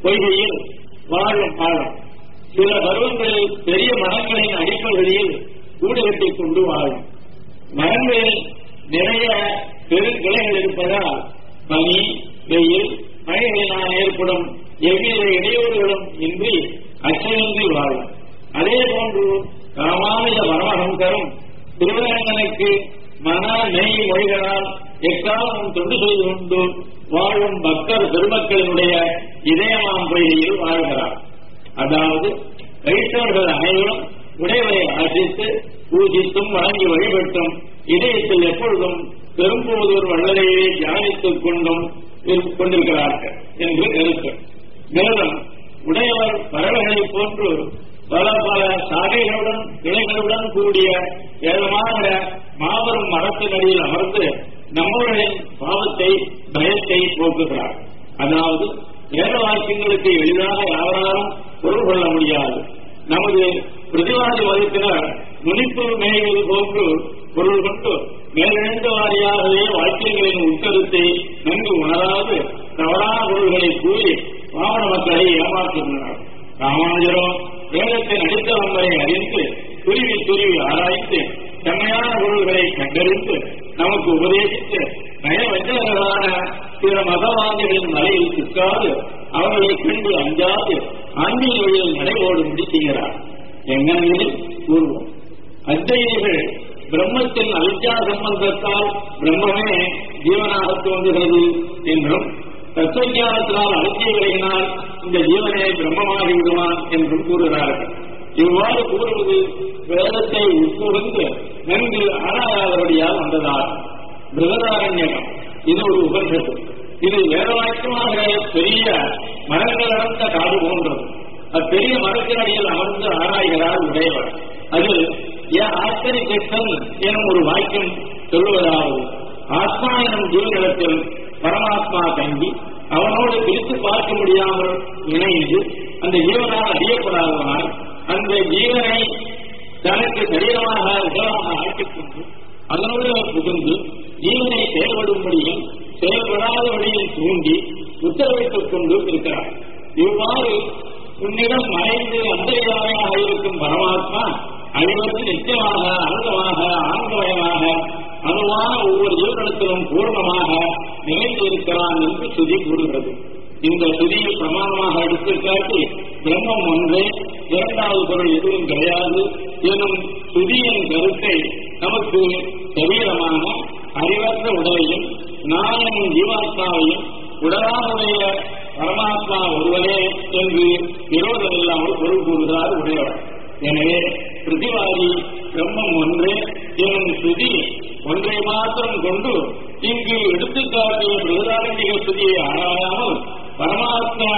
பொய்கையில் வாழும் வாழும் சில பருவங்களில் பெரிய மரங்களின் அடிப்பகுதியில் கூடு கட்டிக் கொண்டு வாழும் மரங்களில் நிறைய பெருங்கிளைகள் இருப்பதால் பனி வெயில் மழைகளினால் ஏற்படும் எவ்வித இடையூறுகளும் இன்றி அச்சமின்றி வாழும் அதே போன்று ராமானுஜ பரமஹம்சரும் திருவரங்கனுக்கு மன நெய் மொழிகளால் எக்காலம் தொண்டு செய்து கொண்டு வாழும் பக்தர் பெருமக்களினுடைய இதயமாம் பொய்கையில் வாழ்கிறார் அதாவது வைஷ்ணவர்கள் அனைவரும் உடையவரை ஆசித்து பூஜித்தும் வணங்கி வழிபட்டும் இதயத்தில் எப்பொழுதும் பெரும்போதூர் வள்ளலையே தியானித்துக் கொண்டும் கொண்டிருக்கிறார்கள் என்று கருத்து மேலும் உடையவர் பறவைகளைப் போன்று பல பல சாகைகளுடன் கிளைகளுடன் கூடிய ஏதமான மாபெரும் மரத்தினடியில் அமர்ந்து நம்முடைய பாவத்தை பயத்தை போக்குகிறார் அதாவது வேத வாக்கியங்களுக்கு எளிதாக யாராலும் பொருள் கொள்ள முடியாது நமது பிரதிவாதி வகுப்பினர் நுனிப்பு மேய்வது போன்று பொருள் கொண்டு மேலெழுந்த வாரியாகவே வாக்கியங்களின் உட்கருத்தை நன்கு உணராது தவறான பொருள்களை கூறி பாவன மக்களை ஏமாற்றுகின்றனர் ராமானுஜரோ வேதத்தின் அடித்தளங்களை அறிந்து துருவி துருவி ஆராய்ந்து செம்மையான பொருள்களை கண்டறிந்து நமக்கு உபதேசித்து நயவஞ்சகர்களான பிற மதவாதிகளின் மலையில் சிக்காது அவர்களை கண்டு அஞ்சாது ஆன்மீக வழியில் நடைபோடும்படி செய்கிறார் எங்கெனில் கூறுவோம் அத்தையர்கள் பிரம்மத்தின் அவித்யா சம்பந்தத்தால் பிரம்மமே ஜீவனாக தோன்றுகிறது என்றும் தத்துவஞானத்தினால் அவித்திய விலகினால் இந்த ஜீவனே பிரம்மமாகி விடுவான் என்றும் கூறுகிறார்கள் இவ்வாறு கூறுவது வேதத்தை உட்புகுந்து நன்கு ஆராயாதபடியால் வந்ததாகும் பிருகதாரண்யகம் இது ஒரு உபனிஷத்து இது வேதவாக்கியமாக பெரிய மரங்கள் அடர்ந்த காடு போன்றது அப்பெரிய மரத்தின் அடியில் அமர்ந்து ஆராய்கிறார் உடையவர் அது ஏன் ஆச்சரி கிருஷ்ணன் எனும் ஒரு வாக்கியம் சொல்லுவதாவது ஆத்மா எனும் ஜீவனிடத்தில் பரமாத்மா தங்கி அவனோடு பிரித்து பார்க்க முடியாமல் இணைந்து அந்த ஜீவனால் அறியப்படாதவனால் அந்த ஜீவனை தனக்கு சரீரமாக உடலாக ஆக்கிக் கொண்டு அதனோடு புகுந்து ஜீவனை செயல்படும்படியும் செயல்படாத வழியில் தூண்டி உத்தரவிட்டுக் கொண்டு இருக்கிறார் இவ்வாறு உன்னிடம் மறைந்து அந்தரியாமையாக இருக்கும் பரமாத்மா அனைவருக்கு நிச்சயமாக அனந்தமாக ஆனந்தமயமாக அணுவான ஒவ்வொரு ஜீவனத்திலும் பூர்ணமாக நிறைந்து இருக்கிறான் என்று சுதி கூறுகிறது இந்த சுதியை பிரமாணமாக எடுத்துக்காட்டி பிரம்மம் ஒன்றே இரண்டாவது பொருள் எதுவும் கிடையாது எனும் சுதியின் கருத்தை நமக்கு சரீரமான அறிவற்ற உடலையும் நாயனும் ஜீவாத்மாவையும் உடலாமுடைய பரமாத்மா ஒருவனே என்று விரோதம் இல்லாமல் பொருள் கூறுகிறார் உடையவர் எனவே பிரதிவாதி பிரம்மம் ஒன்றே எனும் சுதி ஒன்றை மாத்திரம் கொண்டு இங்கு எடுத்துக்காட்டிய பிரதாரணிக ஸ்துதியை ஆராயாமல் பரமாத்மா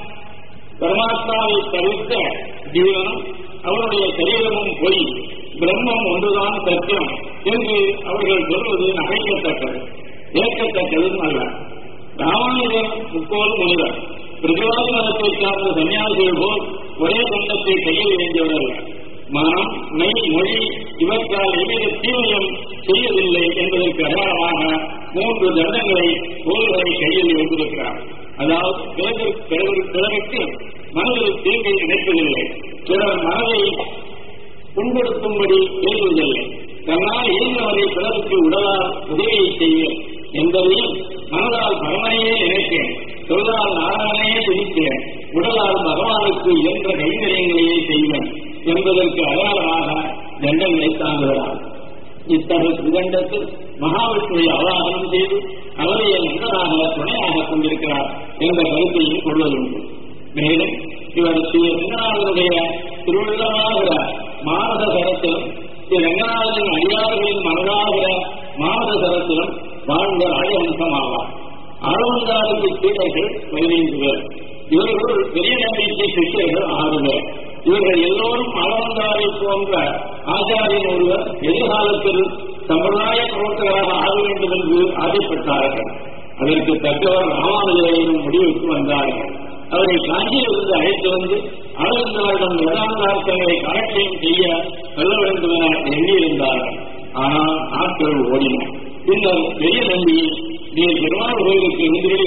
பரமாத்மாவை தவிர்த்த ஜீவனும் அவருடைய சரீரமும் பொய் பிரம்மம் ஒன்றுதான் சத்தியம் என்று அவர்கள் சொல்வது நகைக்கத்தக்கது ஏற்கத்தக்கதும் அல்ல ராமானுஜர் முக்கோல் முனிவர் பிரதிவாதி மதத்தை சார்ந்த சன்னியாசிகள் போல் ஒரே தண்டத்தை கையில் ஏந்தியவர் அல்ல மனம் மெய் மொழி இவற்றால் எவ்வித தீமையும் செய்யவில்லை என்பதற்கு அடையாளமாக மூன்று தண்டங்களை கோல்களை கையில் வைத்திருக்கிறார் அதாவது பிறகு பிறருக்கு மனதில் தீங்கை நினைப்பதில்லை பிறர் மனதை புண்படுத்தும்படி பேசுவதில்லை தன்னால் இயன்றவரை பிறருக்கு உடலால் உதவியை செய்ய என்பதையும் மனதால் பரமனையே நினைத்தேன் தொழிலால் நாராயணையே துணித்தேன் உடலால் பகவானுக்கு இயன்ற கைங்கரியங்களையே செய்வேன் என்பதற்கு அடையாளமாக தண்டங்களை தாங்குகிறார் இத்தகைய சுகண்டத்தில் மகாவிஷ்ணுவை அவலாதனம் செய்து அவரையே நண்பராக துணையாக கொண்டிருக்கிறார் என்ற கருத்தையும் கொள்வதுண்டு மேலும் இவர் ஸ்ரீ ரங்கநாதனுடைய திருவிழமாகிற மானத சரத்திலும் ஸ்ரீ ரங்கநாதனின் அடியார்களின் மனதாகிற மானத சரத்திலும் வாழ்ந்த ராஜவம்சமாவார் அறுபந்தாருக்கு சீடர்கள் பதினைந்து பேர் இவர்கள் பெரிய நம்பிக்கை சிஷ்யர்கள் ஆறு பேர் இவர்கள் எல்லோரும் அளவந்தாரை போன்ற ஆச்சாரியன் ஒருவர் எதிர்காலத்தில் சம்பிரதாய பிரவர்த்தகராக ஆக வேண்டும் என்று ஆசைப்பட்டார்கள் அதற்கு தக்கவர் ராமானுஜரையும் முடிவுக்கு வந்தார்கள் அவரை காஞ்சியிலிருந்து அழைத்து வந்து அளவந்தாரிடம் வேதாந்தார்த்தங்களை கலட்சியம் செய்ய சொல்ல வேண்டும் என எண்ணியிருந்தார்கள் ஆனால் நாட்கள் ஓடின பின்னர் பெரிய நம்பி நீர் பெருமாள் கோயிலுக்கு இருந்து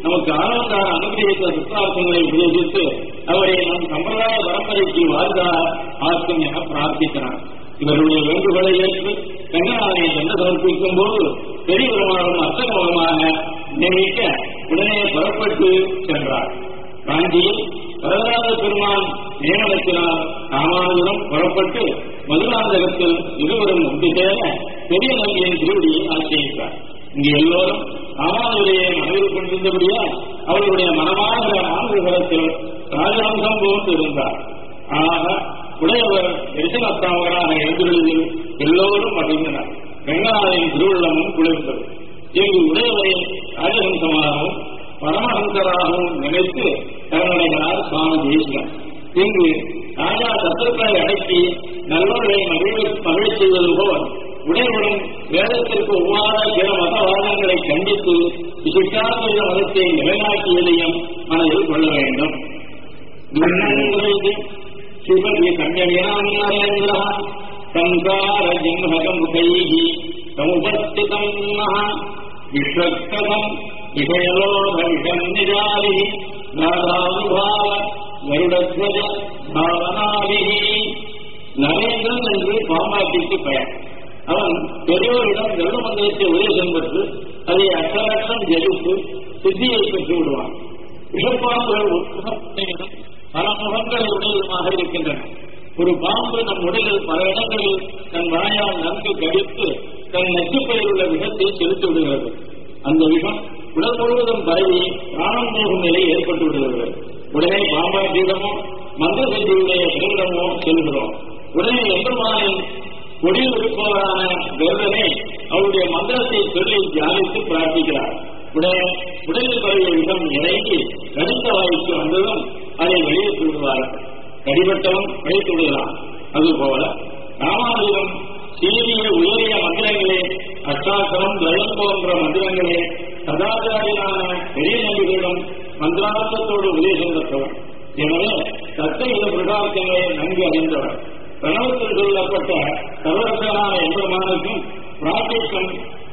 நமக்கு ஆனந்தார அனுகிரகித்த சித்தார்த்தங்களை உபதேசித்து அவரை நம் சம்பிரதாய பரம்பரைக்கு வாழ்ந்தா ஆக்கும் என பிரார்த்திக்கிறான் இவருடைய வேண்டுகோளை ஏற்று ரங்கநாதனை சென்று சமர்ப்பிக்கும் போது பெரிய பெருமாளும் அர்த்தகமாக நியமிக்க உடனே புறப்பட்டு சென்றார் காஞ்சியில் வரதராஜ பெருமான் நியமனத்தினால் ராமானுஜனம் புறப்பட்டு மதுராந்தகத்தில் இருவரும் ஒன்று சேர பெரிய நம்பியின் திருவடியை ஆசிரியித்தார் இங்கு எல்லோரும் ராமானுஜரையை மனதில் கொண்டிருந்தபடியால் அவருடைய மனமாகிற ஆண்டுகளத்தில் ராஜாங்கம் போன்று இருந்தார் ஆக உடையவர் தரிசனத்தாவராக எழுந்துள்ளதில் எல்லோரும் மகிழ்ந்தனர் கங்காவின் திருவுள்ளமும் குளிர்ந்தது இங்கு உடையவரை ராஜஹம்சமாகவும் பரமஹம்சராகவும் நினைத்து கருணடைகிறார் சுவாமி தேசிகன் இங்கு ராஜா சத்துருக்களை அடக்கி நல்லவர்களை மகிழ் மகிழ் செய்வது போல் உடையவரும் வேதத்திற்கு ஒவ்வாத பிற மதவாதங்களை கண்டித்து விசிஷ்டாத்வைத மதத்தை நிலைநாட்டியதையும் மனதில் கொள்ள வேண்டும் சிவதி சஞ்சயனாந்திர சங்கார ஜிம்ஹகமுகைः சமுபஸ்திதம் மஹ விஸ்வக்கதம் விஷயலோக விஷன்னிஜாலிः நாதானுபாவ வருடத்வஜ பாவனாதிः நரேந்திரன் என்று பாம்பாட்டிக்கு பெயர் அவன் பெரியோரிடம் கருட மந்திரத்தை உபதேசம் பெற்று அதை அக்கலட்சம் ஜெயித்து சித்தியை பெற்று விடுவான் விஷப்பாம்புகள் உட்புறம் பல முகங்களை உடையதுமாக இருக்கின்றன ஒரு பாம்பு நம் உடலில் பல இடங்களில் தன் வாயால் நன்கு கடித்து தன் நச்சுப்பையில் உள்ள விஷத்தை செலுத்தி விடுகிறது அந்த விஷம் உடல் முழுவதும் பரவி பிராணம் போகும் நிலை ஏற்பட்டு விடுகிறது உடனே பாம்பாட்டியிடமோ மந்திர செய்தியுடைய பிறரிடமோ செல்கிறோம் உடனே எம்பெருமானின் கொடியில் இருப்பவரான கருடனை அவருடைய மந்திரத்தை சொல்லி தியானித்து பிரார்த்திக்கிறார் உடனே உடலில் பரவிய விஷம் இறங்கி கடித்த வாய்க்கு வந்ததும் அதை வெளியிட்டு விடுவார்கள் கடிபட்டவன் வெளியிட்டு விடுகிறான் அதுபோல ராமானுஜம் சீரிய உயரிய மந்திரங்களே அஷ்டாசரம் லயம் போன்ற மந்திரங்களே சதாச்சாரியான பெரிய நம்பிகளிடம் மந்திரார்த்தத்தோடு உபதேசம் பெற்றவர் எனவே சத்தையில பிரகாசங்களை நன்கு அறிந்தவர் பிரணவத்தில் சொல்லப்பட்ட சர்வரசனான எம்பெருமானுக்கும் பிரார்த்திக்கும்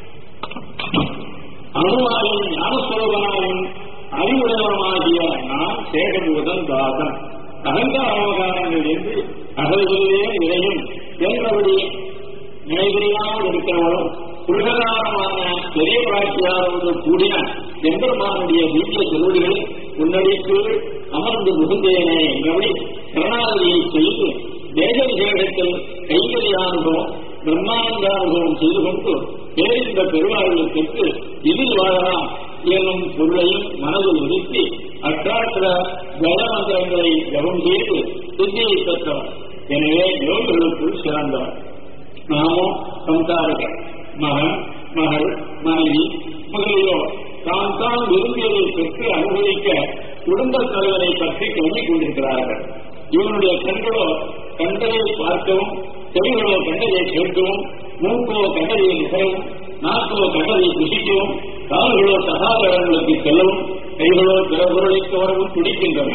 அணுவாயும் ஞானஸ்வரூபனாயும் அறிவுடையவனாகிய நான் சேகமுதன் தாசன் அகங்கார அவகாரங்கள் என்று அகல்களிலே நிறையும் என்பபடி நினைவில்லாமல் இருக்கிறவரும் புருஷகாரமான பெரிய பிராட்சியாரோடு கூடின எம்பெருமானுடைய திவ்ய செல்வடிகளை உன்னடிக்கு அமர்ந்து முகுந்தேனே என்றபடி கருணாநிதியை செய்து தேச விசேஷத்தில் கைகரியானுபவம் பிரம்மானந்தானுபவம் செய்து கொண்டு பேரிந்த பெருவாழ்வுக்கு இதில் வாழலாம் என்னும் பொருளையும் மனதில் நிறுத்தி அற்றாற்ற ஜலமந்திரங்களை ஜபம் செய்து சித்தியை பெற்றவர் எனவே யோகர்களுக்குள் சிறந்தவர் நாமும் சம்சாரிகள் மகன் மகள் மனைவி முதலியோர் தான் தான் விரும்பியதை பெற்று அனுபவிக்க குடும்ப தலைவரை பற்றி கவனிக் கொண்டிருக்கிறார்கள் இவனுடைய கண்களோ கண்டதை பார்க்கவும் செவிகளோ கண்டதை கேட்கவும் மூக்கோ கண்டதை நுகரவும் நாக்கோ கண்டதை புசிக்கவும் கால்களோ சகாத இடங்களுக்கு செல்லவும் கைகளோ பிற பொருளை கவரவும் துடிக்கின்றன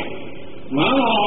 மனம்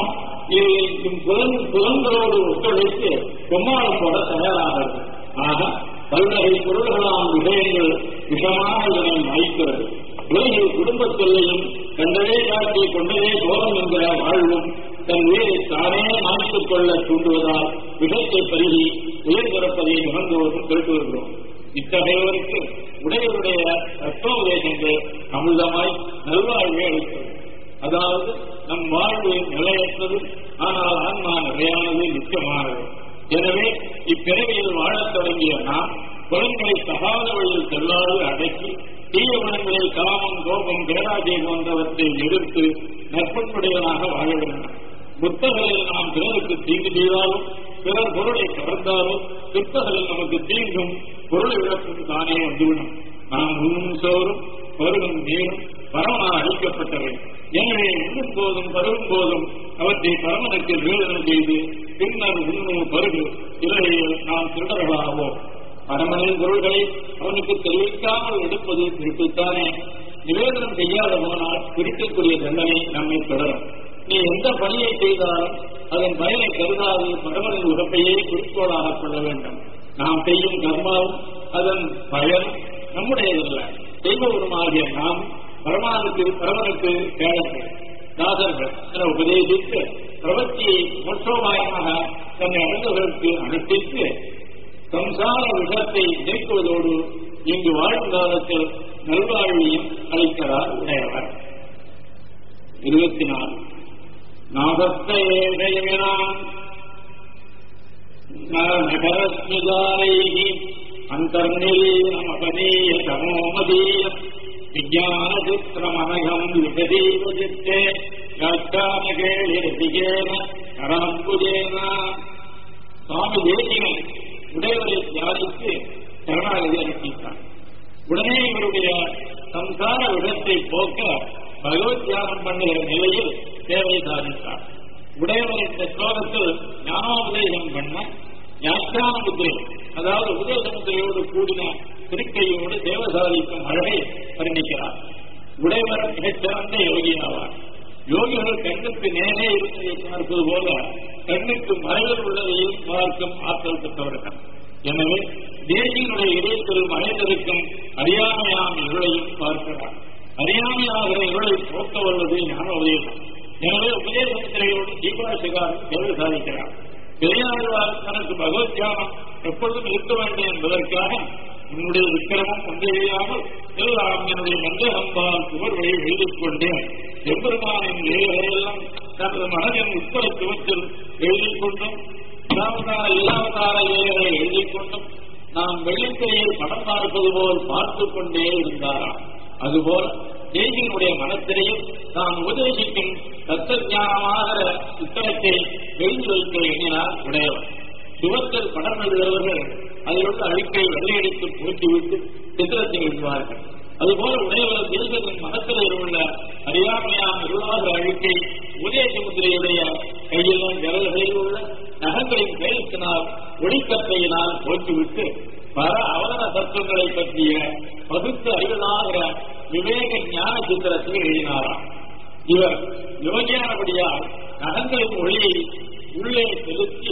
இது புலன் புலன்களோடு ஒத்துழைத்து கொம்மாளம் போட தயாராகிறது ஆக பல்வகை பொருள்களாம் விஷயங்கள் விஷமான இதனை மறைக்கிறது உலகில் குடும்பத் தொல்லையும் கண்டதே காட்டி கொண்டதே போதும் என்கிற வாழ்வும் தன் உயிரை தானே மாற்றிக் கொள்ள தூண்டுவதால் விஷத்தை பருகி உயிர் பிறப்பதை நிகழ்ந்தோரும் கேட்டு வருகிறோம் இத்தகையவருக்கு உடையவருடைய தத்துவோபதேசங்கள் அமிர்தமாய் நல்வாழ்வை அளிக்கிறது அதாவது நம் வாழ்வு நிலையற்றது ஆனால் ஆன்மா நிலையானது நிச்சயமானது எனவே இப்பிறவியில் வாழத் தொடங்கிய நாம் குழந்தைகளை தகாத வழியில் செல்லாது அடக்கி தீய குணங்களில் காமம் கோபம் பேராஜை போன்றவற்றை எதிர்த்து நற்பண்புடையவனாக வாழ வேண்டும் புத்தகங்களில் நாம் பிறருக்கு தீங்கு செய்தாலும் பிறர் பொருளை கவர்ந்தாலும் பிற்பகலில் நமக்கு தீங்கும் பொருள் இழப்பும் தானே வந்துவிடும் நாம் உண்ணும் சோறும் பருகும் நீரும் பரமனால் அளிக்கப்பட்டவை எனவே உண்ணும் போதும் பருகும் போதும் அவற்றை பரமனுக்கு நிவேதனம் செய்து பின்னர் உண்ணும் பருகு இலையில் நாம் திருடர்களாவோம் பரமனின் பொருள்களை அவனுக்கு தெரிவிக்காமல் எடுப்பது திருட்டுத்தானே நிவேதனம் செய்யாத போனால் பிடிக்கக்கூடிய தண்டனை நம்மை தொடரும் நீ எந்த பணியை செய்தாலும் அதன் பயனை கருதாது பரமனின் உடப்பையே குறிக்கோளாக கொள்ள வேண்டும் நாம் செய்யும் கர்மாவும் அதன் பயன் நம்முடையதல்ல செய்பவருமாகிய நாம் பரமானுக்கு பரமனுக்கு கேளர்கள் தாசர்கள் என உபதேசித்து பிரபத்தியை மோட்சோபாயமாக தன்னை அடைந்தவர்களுக்கு அனுஷ்டித்து சம்சார விஷத்தை நீக்குவதோடு இங்கு வாழும் காலத்தில் நல்வாழ்வையும் அளிக்கிறார் உடையவர் இருபத்தி நாலு நாகத்தேஷயமினாம் நகரஸ்மிதாரைः அந்தர்நிலீனமபனீய தமோமதீயம் விஜயானசித்திரமனகம் லிகதீவ சித்தே யாச்சானகேளிரசிகேன கராம்புஜேன சுவாமி தேசிகன் உடையவரை தியானித்து சரணாகதி அனுப்பித்தார் உடனே இவருடைய சம்சார விடத்தை போக்க பகவத் தியானம் பண்ணுகிற நிலையில் சேவை சாதித்தார் உடையவர் இந்த ஸ்லோகத்தில் ஞானோபதேசம் பண்ண ஞான முத்திரை அதாவது உபதேச முத்திரையோடு கூடின திருக்கையோடு சேவை சாதிக்கும் அழகை வர்ணிக்கிறார் உடையவர் மிகச்சிறந்த யோகி ஆவார் யோகிகள் கண்ணுக்கு நேரே இருப்பதை பார்ப்பது போல கண்ணுக்கு மறைவில் உள்ளதையும் பார்க்கும் ஆற்றல் பெற்றவர்கள் எனவே தேசியனுடைய இதயத்தில் மறைந்திருக்கும் அறியாமையாம் இருளையும் பார்க்கிறார் அறியாமையாகிற இருளை போக்க வருவது ஞான உபதேசம் எனவே உபதேசத்திரையோடு தீபாசிகாரம் தேவை சாதிக்கிறார் பெரியாழ்வார் தனக்கு பகவத் தியானம் எப்பொழுதும் இருக்க வேண்டும் என்பதற்காக உன்னுடைய விக்கிரமம் ஒன்றியாமல் எல்லாம் என்னுடைய மஞ்சகம்பால் சுவர் வழி எழுதிக் கொண்டேன் எம்பெருமானின் வேலைகளெல்லாம் தனது மனதின் உட்புறத்துவத்தில் எழுதிக் கொண்டும் இல்லாவதார இல்லாவதார வேலைகளை எழுதிக் கொண்டும் நாம் வெள்ளித்திரையில் படம் பார்ப்பது போல் பார்த்துக் கொண்டே இருந்தாராம் அதுபோல தேசியனுடைய மனத்திரையில் தான் உபதேசிக்கும் தத்துவஞானமாகிற புத்தகத்தை எழுதி வைக்க எண்ணினார் உடையவர் சுவத்தில் படம் எழுதுகிறவர்கள் அதில் உள்ள அழுக்கை வெள்ளையடித்து போட்டிவிட்டு சித்திரத்தை எழுதுவார்கள் அதுபோல உடையவர் தேசத்தின் மனத்தில் உள்ள அறியாமையான இருளாகிற அழுக்கை உதேச முத்திரையுடைய கையிலும் விரல்களில் உள்ள நகங்களின் பேரத்தினால் ஒளிக்கத்தையினால் போக்கிவிட்டு பல அவதார தத்துவங்களை பற்றிய பகுத்து அறிவதாகிற விவேக ஞான சித்திரத்தை எழுதினாராம் இவர் யோகியானபடியால் நகங்களின் ஒளியை உள்ளே செலுத்தி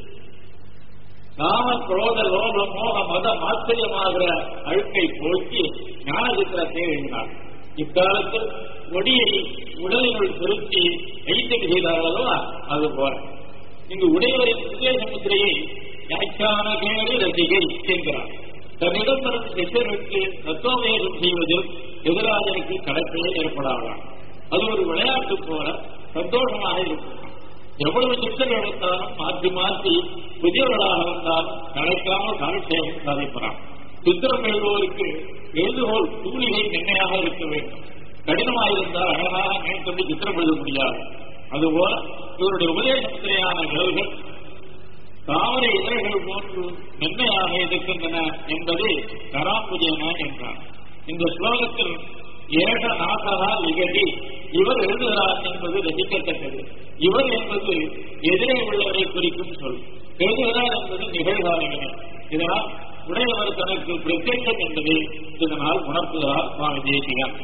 காம குரோத லோக மோக மத ஆச்சரியமாகிற அழுக்கை போக்கி ஞான சித்திரத்தை எழுதினார் இக்காலத்தில் ஒடியை உடலினுள் திருத்தி கைத்தறி செய்தார்களோ அது போல இங்கு உடையவரின் உதேச முத்திரையை வியாக்கியான கேடு ரசிகை என்கிறார் தன்னிடம் வரும் சிஷ்யர்களுக்கு தத்துவமேகம் செய்வதில் எதிராஜனுக்கு கடற்கையே ஏற்படாதான் அது ஒரு விளையாட்டு போல சந்தோஷமாக இருக்கும் எவ்வளவு சித்தர்கள் எடுத்தாலும் மாற்றி மாற்றி புதியவர்களாக வந்தாலும் கிடைக்காமல் காலட்சேபம் சாதிப்பறான் சித்திரம் எழுதுவோருக்கு எழுதுகோல் தூளிகை மென்மையாக இருக்க வேண்டும் கடினமாயிருந்தால் அழகாக மேற்கொண்டு சித்திரம் எழுத முடியாது அதுபோல இவருடைய உபதேசத்திலேயான விரல்கள் தாமரை இதழ்கள் போன்று மென்மையாக இருக்கின்றன என்பதை கராம்புஜேன என்றார் இந்த ஸ்லோகத்தில் ஏக நாசகா லிகதி இவர் எழுதுகிறார் என்பது ரசிக்கத்தக்கது இவர் என்பது எதிரே உள்ளவரை குறிக்கும் சொல் எழுதுகிறார் என்பது நிகழ்காலங்களே இதனால் உடையவர் தனக்கு பிரத்யேகம் என்பதை இதனால் உணர்த்துகிறார் சுவாமி தேசிகன்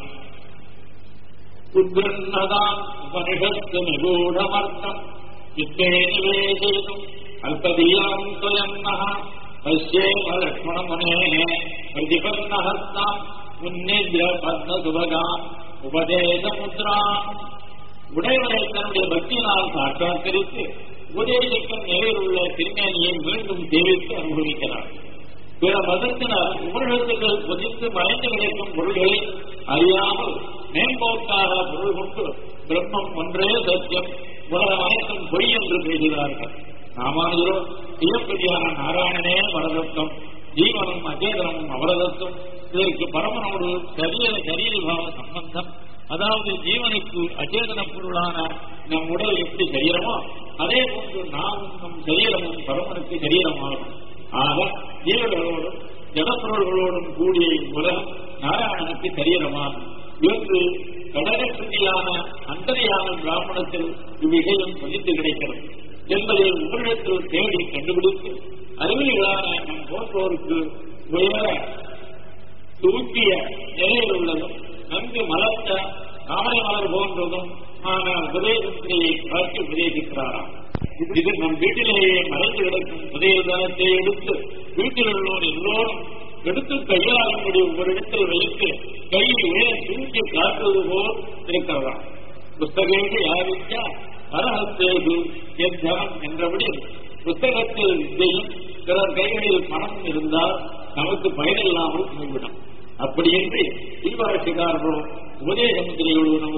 உத்கிருஷ்ணதாம் உபனிஷத்து நிகூடமர்த்தம் சித்தே நிவேசேதும் அல்பதீயம் துவயன்னः பஷ்யேம லக்ஷ்மணமுனேः பிரதிபன்னஹஸ்தாம் உன்னித்ர பத்மசுபகாம் உபதேசமுத்ராம் உடையவரை தன்னுடைய பக்தியினால் சாட்சாத்தரித்து உபதேசிக்கும் நிலையில் உள்ள திருமேனியை மீண்டும் தெரிவித்து அனுபவிக்கிறார் பிற மதத்தினர் உபநிஷத்துகள் புதித்து மறைந்து கிடைக்கும் பொருள்களை அறியாமல் மேம்போக்காக பொருள் கொண்டு பிரம்மம் ஒன்றே சத்தியம் உலகம் அனைத்தும் பொய் என்று பேசுகிறார்கள் ராமானுஜரோ சிவப்பதியான நாராயணனே வரதத்துவம் ஜீவனும் அஜேதனமும் அவரதத்துவம் இதற்கு பரமனோடு சரிய சரீரபாவ சம்பந்தம் அதாவது ஜீவனுக்கு அச்சேதன பொருளான நம் உடல் எப்படி சரீரமோ அதே போன்று நாமும் நம் சரீரமும் பரமனுக்கு சரீரமாகும் ஆக ஜீவர்களோடும் ஜடப்பொருள்களோடும் கூடிய உலகம் நாராயணனுக்கு சரீரமாகும் என்று கடகசுதியான அந்தரையான பிராமணத்தில் இவ்விஷயம் பதித்து கிடைக்கிறது என்பதை உங்களிடத்தில் தேடி கண்டுபிடித்து அறிவியலான நம் போன்றோருக்கு உயர தூக்கிய நிலையில் உள்ளதும் நன்கு மலர்ந்த தாமரை மலர் போன்றதும் ஆன உபதேசத்திலேயே காட்சி உபதேசிக்கிறாராம் இது நம் வீட்டிலேயே மறைந்து கிடக்கும் உதயதானத்தை எடுத்து வீட்டில் உள்ளோர் எல்லோரும் எடுத்து கையாளும்படி ஒரு இடத்தில் வைத்து கையை உயர தூக்கி காட்டுவது போல் இருக்கிறதாம் புஸ்தகங்கள் யாரிச்சா அரகத்தேகு எத்தனம் என்றபடி புத்தகத்தில் வித்தையும் பிறர் கைகளில் பணம் இருந்தால் நமக்கு பயனில்லாமல் போய்விடும் அப்படி என்று தீபாட்சிக்காரர்களும் உபதேச முத்திரையுடன்